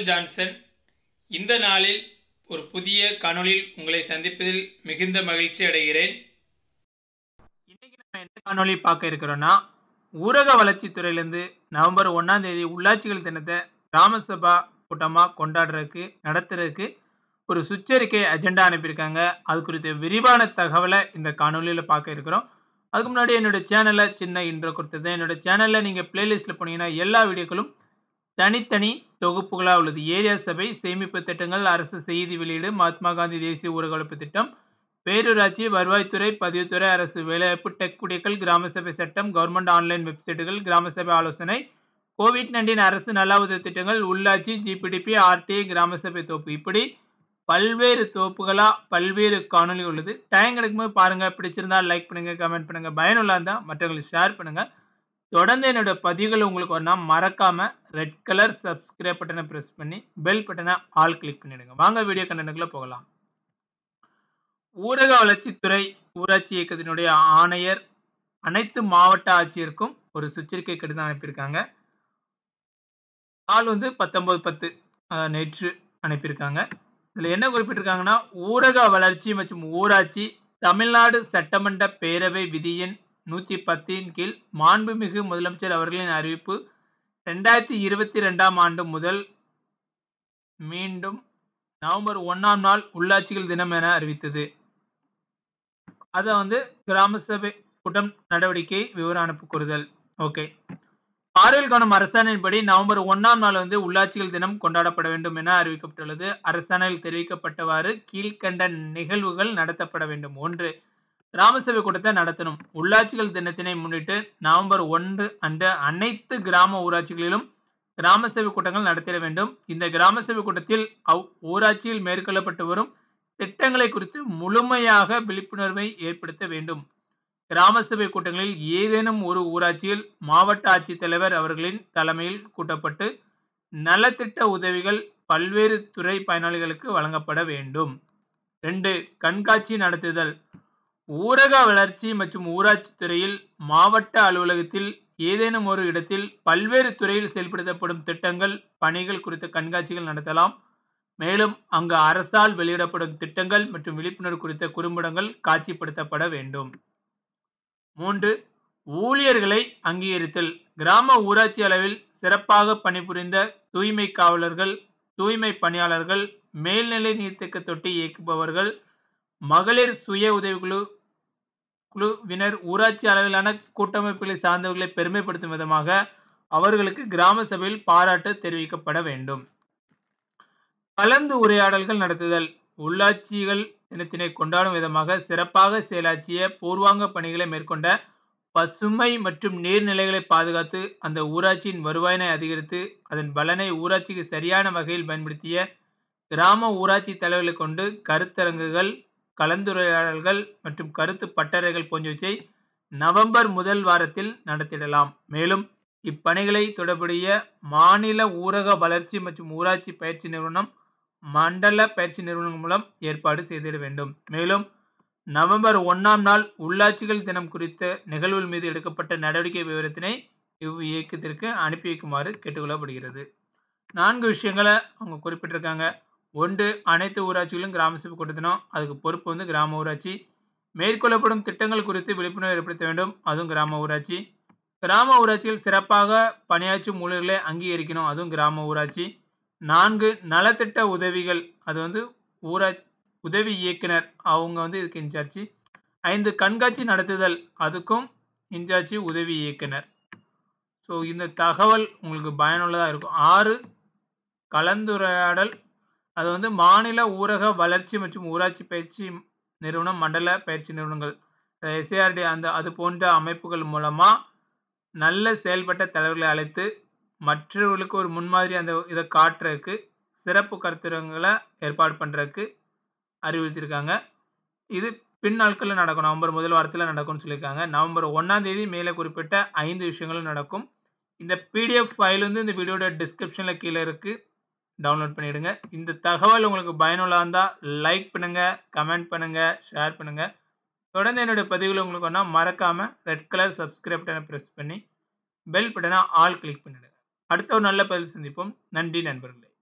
Michael Johnson இந்த நாளில் ஒரு புதிய காணொளியில் உங்களை சந்திப்பதில் மிகுந்த மகிழ்ச்சி அடைகிறேன் இன்னைக்கு நம்ம என்ன காணொளி பார்க்க இருக்கிறோம்னா ஊரக வளர்ச்சித்துறையிலேருந்து நவம்பர் ஒன்றாம் தேதி உள்ளாட்சிகள் தினத்தை கிராம சபா கூட்டமாக கொண்டாடுறதுக்கு நடத்துறதுக்கு ஒரு சுச்சரிக்கை அஜெண்டா அனுப்பியிருக்காங்க அது குறித்த விரிவான தகவலை இந்த காணொலியில் பார்க்க இருக்கிறோம் அதுக்கு முன்னாடி என்னோட சேனலில் சின்ன இன்ட்ரோ கொடுத்தது என்னோட சேனலில் நீங்கள் பிளேலிஸ்ட்டில் போனீங்கன்னா எல்லா வீடியோக்களும் தனித்தனி தொகுப்புகளாக உள்ளது ஏரியா சபை சேமிப்பு திட்டங்கள் அரசு செய்தி வெளியீடு மகாத்மா காந்தி தேசிய ஊரகவளர்ப்பு திட்டம் பேரூராட்சி வருவாய்த்துறை பதிவுத்துறை அரசு வேலைவாய்ப்பு டெக் குடியக்கல் கிராம சபை சட்டம் கவர்மெண்ட் ஆன்லைன் வெப்சைட்டுகள் கிராம சபை ஆலோசனை கோவிட் நைன்டீன் அரசு நல உதவி திட்டங்கள் உள்ளாட்சி ஜிபிடிபி ஆர்டிஐ கிராம சபை தொகுப்பு இப்படி பல்வேறு தொகுப்புகளாக பல்வேறு காணொலி உள்ளது டைம் கிடைக்கும்போது பாருங்கள் பிடிச்சிருந்தா லைக் பண்ணுங்கள் கமெண்ட் பண்ணுங்கள் பயனுள்ளா இருந்தால் மற்றவங்களுக்கு ஷேர் பண்ணுங்கள் தொடர்ந்து என்னோட பதிவுகள் உங்களுக்கு வரணும் மறக்காமல் ரெட் கலர் சப்ஸ்கிரைப் பட்டனை ப்ரெஸ் பண்ணி பெல் பட்டனை ஆல் கிளிக் பண்ணிடுங்க வாங்க வீடியோ கண்டனுக்குள்ளே போகலாம் ஊரக வளர்ச்சித்துறை ஊராட்சி இயக்கத்தினுடைய ஆணையர் அனைத்து மாவட்ட ஆட்சியருக்கும் ஒரு சுச்சரிக்கை கடிதம் அனுப்பியிருக்காங்க நாள் வந்து பத்தொன்பது பத்து நேற்று அனுப்பியிருக்காங்க இதில் என்ன குறிப்பிட்டிருக்காங்கன்னா ஊரக வளர்ச்சி மற்றும் ஊராட்சி தமிழ்நாடு சட்டமன்ற பேரவை விதியின் நூற்றி பத்தின் கீழ் மாண்புமிகு முதலமைச்சர் அவர்களின் அறிவிப்பு ரெண்டாயிரத்தி இருபத்தி ரெண்டாம் ஆண்டு முதல் மீண்டும் நவம்பர் ஒன்றாம் நாள் உள்ளாட்சிகள் தினம் என அறிவித்தது அதை வந்து கிராம சபை கூட்டம் நடவடிக்கை விவர அனுப்பு கூறுதல் ஓகே பார்வையில் காணும் அரசாணையின்படி நவம்பர் ஒன்றாம் நாள் வந்து உள்ளாட்சிகள் தினம் கொண்டாடப்பட வேண்டும் என அறிவிக்கப்பட்டுள்ளது அரசாணையில் தெரிவிக்கப்பட்டவாறு கீழ்கண்ட நிகழ்வுகள் நடத்தப்பட வேண்டும் ஒன்று கிராம சபை கூட்டத்தை நடத்தணும் உள்ளாட்சிகள் தினத்தினை முன்னிட்டு நவம்பர் ஒன்று அன்று அனைத்து கிராம ஊராட்சிகளிலும் கிராம சபை கூட்டங்கள் நடத்திட வேண்டும் இந்த கிராம சபை கூட்டத்தில் அவ் ஊராட்சியில் மேற்கொள்ளப்பட்டு வரும் திட்டங்களை குறித்து முழுமையாக விழிப்புணர்வை ஏற்படுத்த வேண்டும் கிராம சபை கூட்டங்களில் ஏதேனும் ஒரு ஊராட்சியில் மாவட்ட ஆட்சித்தலைவர் அவர்களின் தலைமையில் கூட்டப்பட்டு நலத்திட்ட உதவிகள் பல்வேறு துறை பயனாளிகளுக்கு வழங்கப்பட வேண்டும் ரெண்டு கண்காட்சி நடத்துதல் ஊரக வளர்ச்சி மற்றும் ஊராட்சி துறையில் மாவட்ட அலுவலகத்தில் ஏதேனும் ஒரு இடத்தில் பல்வேறு துறையில் செயல்படுத்தப்படும் திட்டங்கள் பணிகள் குறித்த கண்காட்சிகள் நடத்தலாம் மேலும் அங்கு அரசால் வெளியிடப்படும் திட்டங்கள் மற்றும் விழிப்புணர்வு குறித்த குறும்படங்கள் காட்சிப்படுத்தப்பட வேண்டும் மூன்று ஊழியர்களை அங்கீகரித்தல் கிராம ஊராட்சி அளவில் சிறப்பாக பணிபுரிந்த தூய்மை காவலர்கள் தூய்மை பணியாளர்கள் மேல்நிலை நீர்த்தேக்க தொட்டி இயக்குபவர்கள் மகளிர் சுய உதவிக்குழு குழுவினர் ஊராட்சி அளவிலான கூட்டமைப்புகளை சார்ந்தவர்களை பெருமைப்படுத்தும் விதமாக அவர்களுக்கு கிராம சபையில் பாராட்டு தெரிவிக்கப்பட வேண்டும் கலந்து உரையாடல்கள் நடத்துதல் உள்ளாட்சிகள் தினத்தினை கொண்டாடும் விதமாக சிறப்பாக செயலாற்றிய பூர்வாங்க பணிகளை மேற்கொண்ட பசுமை மற்றும் நீர்நிலைகளை பாதுகாத்து அந்த ஊராட்சியின் வருவாயினை அதிகரித்து அதன் பலனை ஊராட்சிக்கு சரியான வகையில் பயன்படுத்திய கிராம ஊராட்சி தலைவர்களை கொண்டு கருத்தரங்குகள் கலந்துரையாடல்கள் மற்றும் கருத்து பட்டறைகள் போன்றவற்றை நவம்பர் முதல் வாரத்தில் நடத்திடலாம் மேலும் இப்பணிகளை தொடர்புடைய மாநில ஊரக வளர்ச்சி மற்றும் ஊராட்சி பயிற்சி நிறுவனம் மண்டல பயிற்சி நிறுவனம் மூலம் ஏற்பாடு செய்திட வேண்டும் மேலும் நவம்பர் ஒன்றாம் நாள் உள்ளாட்சிகள் தினம் குறித்த நிகழ்வுகள் மீது எடுக்கப்பட்ட நடவடிக்கை விவரத்தினை இவ் இயக்கத்திற்கு அனுப்பி வைக்குமாறு கேட்டுக்கொள்ளப்படுகிறது நான்கு விஷயங்களை அவங்க குறிப்பிட்டிருக்காங்க ஒன்று அனைத்து ஊராட்சிகளும் கிராம சபை கூட்டத்தினோம் அதுக்கு பொறுப்பு வந்து கிராம ஊராட்சி மேற்கொள்ளப்படும் திட்டங்கள் குறித்து விழிப்புணர்வு ஏற்படுத்த வேண்டும் அதுவும் கிராம ஊராட்சி கிராம ஊராட்சியில் சிறப்பாக பணியாற்றும் ஊழியர்களை அங்கீகரிக்கணும் அதுவும் கிராம ஊராட்சி நான்கு நலத்திட்ட உதவிகள் அது வந்து ஊரா உதவி இயக்குனர் அவங்க வந்து இதுக்கு இன்சார்ஜி ஐந்து கண்காட்சி நடத்துதல் அதுக்கும் இன்சார்ஜி உதவி இயக்குனர் ஸோ இந்த தகவல் உங்களுக்கு பயனுள்ளதாக இருக்கும் ஆறு கலந்துரையாடல் அது வந்து மாநில ஊரக வளர்ச்சி மற்றும் ஊராட்சி பயிற்சி நிறுவனம் மண்டல பயிற்சி நிறுவனங்கள் எஸ்ஏஆர்டி அந்த அது போன்ற அமைப்புகள் மூலமாக நல்ல செயல்பட்ட தலைவர்களை அழைத்து மற்றவர்களுக்கு ஒரு முன்மாதிரி அந்த இதை காட்டுறதுக்கு சிறப்பு கருத்துரங்களை ஏற்பாடு பண்ணுறதுக்கு அறிவுறுத்தியிருக்காங்க இது பின் நாட்களில் நடக்கும் நவம்பர் முதல் வாரத்தில் நடக்கும்னு சொல்லியிருக்காங்க நவம்பர் ஒன்றாம் தேதி மேலே குறிப்பிட்ட ஐந்து விஷயங்களும் நடக்கும் இந்த பிடிஎஃப் ஃபைல் வந்து இந்த வீடியோட டிஸ்கிரிப்ஷனில் கீழே இருக்குது டவுன்லோட் பண்ணிவிடுங்க இந்த தகவல் உங்களுக்கு பயனுள்ளதாக இருந்தால் லைக் பண்ணுங்கள் கமெண்ட் பண்ணுங்கள் ஷேர் பண்ணுங்கள் தொடர்ந்து என்னுடைய பதிவுகள் உங்களுக்கு ஒன்றா மறக்காமல் ரெட் கலர் சப்ஸ்கிரைப் பட்டனை ப்ரெஸ் பண்ணி பெல் பட்டனை ஆல் கிளிக் பண்ணிவிடுங்க அடுத்த ஒரு நல்ல பதில் சந்திப்போம் நன்றி நண்பர்களே